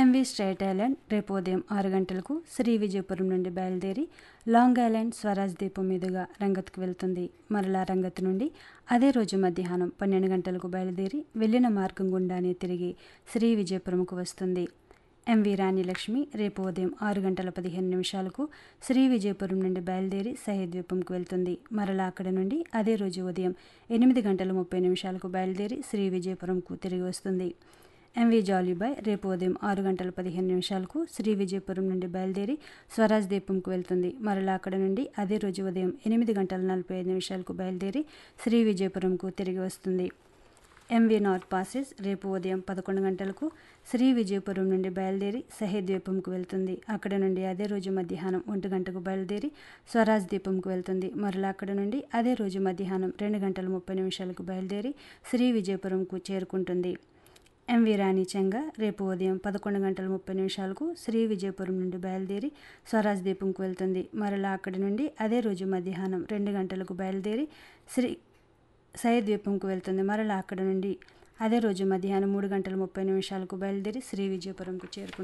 MV straight island రేపు ఉదయం ఆరు గంటలకు శ్రీ విజయపురం నుండి బయలుదేరి లాంగ్ ఐలాండ్ స్వరాజ్ దీపం మీదుగా రంగత్కు వెళ్తుంది మరలా రంగత్ నుండి అదే రోజు మధ్యాహ్నం పన్నెండు గంటలకు బయలుదేరి వెళ్ళిన మార్గం గుండానే తిరిగి శ్రీ విజయపురంకు వస్తుంది ఎంవి రాణి లక్ష్మి రేపు ఉదయం ఆరు గంటల పదిహేను నిమిషాలకు శ్రీ విజయపురం నుండి బయలుదేరి సహ్యద్వీపంకు వెళ్తుంది మరలా అక్కడ నుండి అదే రోజు ఉదయం ఎనిమిది గంటల ముప్పై నిమిషాలకు బయలుదేరి శ్రీ విజయపురంకు తిరిగి వస్తుంది ఎంవి జాలీబాయ్ రేపు ఉదయం ఆరు గంటల పదిహేను నిమిషాలకు శ్రీ విజయపురం నుండి బయలుదేరి స్వరాజ్ దీపంకు వెళ్తుంది మరలా అక్కడ నుండి అదే రోజు ఉదయం ఎనిమిది గంటల నలభై ఐదు నిమిషాలకు బయలుదేరి శ్రీ విజయపురంకు తిరిగి వస్తుంది ఎంవి నార్త్ పాసెస్ రేపు ఉదయం పదకొండు గంటలకు శ్రీ విజయపురం నుండి బయలుదేరి సహేద్ ద్వీపంకు వెళ్తుంది అక్కడ నుండి అదే రోజు మధ్యాహ్నం ఒంటి గంటకు బయలుదేరి స్వరాజ్ ద్వీపంకు వెళ్తుంది మరలా అక్కడ నుండి అదే రోజు మధ్యాహ్నం రెండు గంటల ముప్పై నిమిషాలకు బయలుదేరి శ్రీ విజయపురంకు చేరుకుంటుంది ఎంవి రాణి చెంగ రేపు ఉదయం పదకొండు గంటల ముప్పై నిమిషాలకు శ్రీ విజయపురం నుండి బయలుదేరి స్వరాజ్ దీపంకు వెళ్తుంది మరలా అక్కడి నుండి అదే రోజు మధ్యాహ్నం రెండు గంటలకు బయలుదేరి శ్రీ సయ్యద్ ద్వీపంకు వెళ్తుంది మరలా అక్కడ నుండి అదే రోజు మధ్యాహ్నం మూడు గంటల ముప్పై నిమిషాలకు బయలుదేరి శ్రీ విజయపురంకు చేరుకుంటుంది